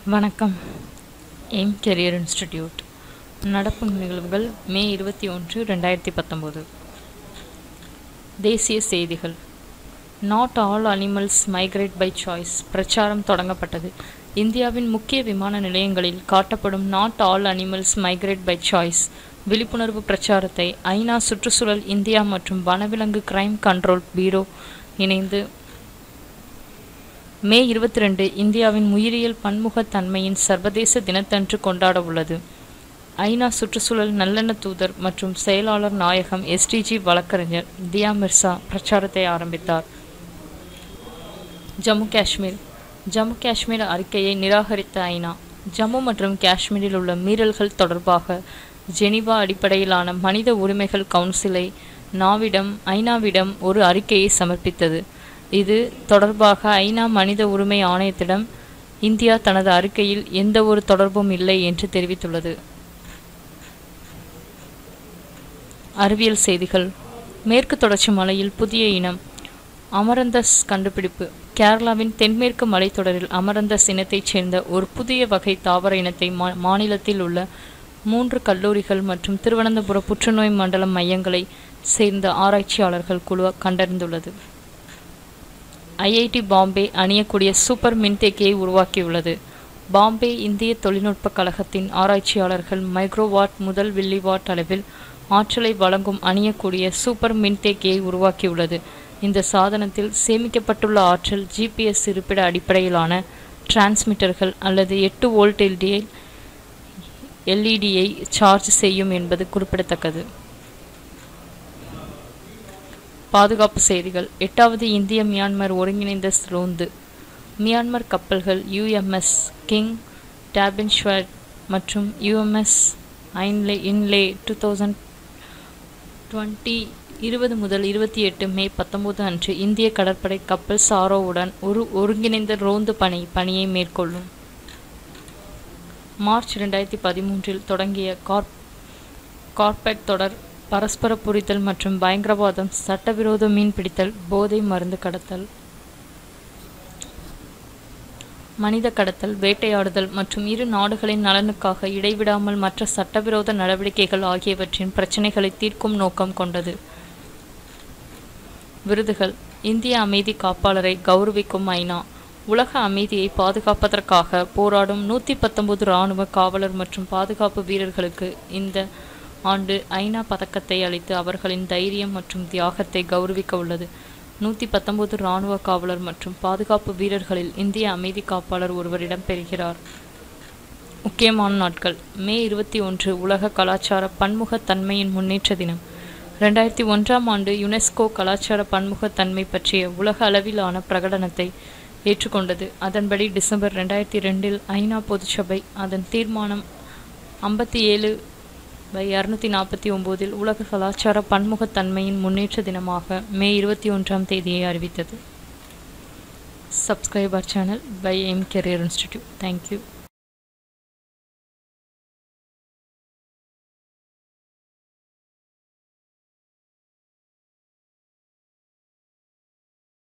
வணக்கம் aim career institute நடப்பு நிகழ்வுகள் மே இருபத்தி ஒன்று ரெண்டாயிரத்தி பத்தொம்போது தேசிய செய்திகள் not all animals migrate by choice பிரச்சாரம் தொடங்கப்பட்டது இந்தியாவின் முக்கிய விமான நிலையங்களில் காட்டப்படும் not all animals migrate by choice விழிப்புணர்வு பிரச்சாரத்தை ஐநா சுற்றுச்சூழல் இந்தியா மற்றும் வனவிலங்கு கிரைம் கண்ட்ரோல் பீரோ இணைந்து மே இருபத்தி ரெண்டு இந்தியாவின் உயிரியல் பன்முகத்தன்மையின் சர்வதேச தினத்தன்று கொண்டாட உள்ளது ஐநா சுற்றுச்சூழல் நல்லெண்ண தூதர் மற்றும் செயலாளர் நாயகம் எஸ்டிஜி வழக்கறிஞர் தியா மிர்சா பிரச்சாரத்தை ஆரம்பித்தார் ஜம்மு காஷ்மீர் ஜம்மு காஷ்மீர் அறிக்கையை நிராகரித்த ஐநா ஜம்மு மற்றும் காஷ்மீரில் உள்ள மீறல்கள் தொடர்பாக ஜெனீவா அடிப்படையிலான மனித உரிமைகள் கவுன்சிலை நாவிடம் ஐநாவிடம் ஒரு அறிக்கையை சமர்ப்பித்தது இது தொடர்பாக ஐநா மனித உரிமை ஆணையத்திடம் இந்தியா தனது அறிக்கையில் எந்த ஒரு தொடர்பும் இல்லை என்று தெரிவித்துள்ளது அறிவியல் செய்திகள் மேற்கு தொடர்ச்சி மலையில் புதிய இனம் அமரந்தஸ் கண்டுபிடிப்பு கேரளாவின் தென்மேற்கு மலைத்தொடரில் அமரந்தஸ் இனத்தைச் சேர்ந்த ஒரு புதிய வகை தாவர இனத்தை மா மாநிலத்தில் உள்ள மூன்று கல்லூரிகள் மற்றும் திருவனந்தபுர புற்றுநோய் மண்டல மையங்களை சேர்ந்த ஆராய்ச்சியாளர்கள் குழு கண்டறிந்துள்ளது ஐஐடி பாம்பே அணியக்கூடிய சூப்பர் மின்தேக்கியை உருவாக்கியுள்ளது பாம்பே இந்திய தொழில்நுட்ப கழகத்தின் ஆராய்ச்சியாளர்கள் மைக்ரோவாட் முதல் வில்லிவாட் அளவில் ஆற்றலை வழங்கும் அணியக்கூடிய சூப்பர் மின்தேக்கியை உருவாக்கியுள்ளது இந்த சாதனத்தில் சேமிக்கப்பட்டுள்ள ஆற்றல் ஜிபிஎஸ் இருப்பிட அடிப்படையிலான டிரான்ஸ்மிட்டர்கள் அல்லது எட்டு வோல்ட் எல்டியை எல்இடியை சார்ஜ் செய்யும் என்பது குறிப்பிடத்தக்கது பாதுகாப்பு செய்திகள் எட்டாவது இந்திய மியான்மர் ஒருங்கிணைந்த ரோந்து மியான்மர் கப்பல்கள் யுஎம்எஸ் கிங் டேபின்ஷ்வர்ட் மற்றும் யுஎம்எஸ் ஐன்லே இன்லே டூ தௌசண்ட் டுவெண்ட்டி இருபது முதல் இருபத்தி எட்டு மே பத்தொன்பது அன்று இந்திய கடற்படை கப்பல் சாரோவுடன் ஒரு ஒருங்கிணைந்த ரோந்து பணி பணியை மேற்கொள்ளும் மார்ச் ரெண்டாயிரத்தி பதிமூன்றில் தொடங்கிய கார்ப் கார்பெட் தொடர் பரஸ்பர புரிதல் மற்றும் பயங்கரவாதம் சட்டவிரோத மீன்பிடித்தல் போதை மருந்து கடத்தல் மனித கடத்தல் வேட்டையாடுதல் மற்றும் இரு நாடுகளின் நலனுக்காக இடைவிடாமல் மற்ற சட்டவிரோத நடவடிக்கைகள் ஆகியவற்றின் பிரச்சினைகளை தீர்க்கும் நோக்கம் கொண்டது விருதுகள் இந்திய அமைதி காப்பாளரை கௌரவிக்கும் ஐநா உலக அமைதியை பாதுகாப்பதற்காக போராடும் நூற்றி பத்தொன்பது இராணுவ காவலர் மற்றும் பாதுகாப்பு வீரர்களுக்கு இந்த ஆண்டு ஐநா பதக்கத்தை அளித்து அவர்களின் தைரியம் மற்றும் தியாகத்தை கௌரவிக்க உள்ளது நூற்றி பத்தொன்பது இராணுவ காவலர் மற்றும் பாதுகாப்பு வீரர்களில் இந்திய அமைதி காப்பாளர் ஒருவர் இடம்பெறுகிறார் முக்கியமான நாட்கள் மே இருபத்தி ஒன்று உலக கலாச்சார பன்முகத்தன்மையின் முன்னேற்ற தினம் ரெண்டாயிரத்தி ஒன்றாம் ஆண்டு யுனெஸ்கோ கலாச்சார பன்முகத்தன்மை பற்றிய உலக அளவிலான பிரகடனத்தை ஏற்றுக்கொண்டது அதன்படி டிசம்பர் ரெண்டாயிரத்தி ரெண்டில் ஐநா பொதுச்சபை அதன் தீர்மானம் ஐம்பத்தி ஏழு பை இரநூத்தி நாற்பத்தி ஒம்போதில் உலக கலாச்சார பன்முகத்தன்மையின் முன்னேற்ற தினமாக மே இருபத்தி ஒன்றாம் தேதியை அறிவித்தது subscriber channel by M career institute thank you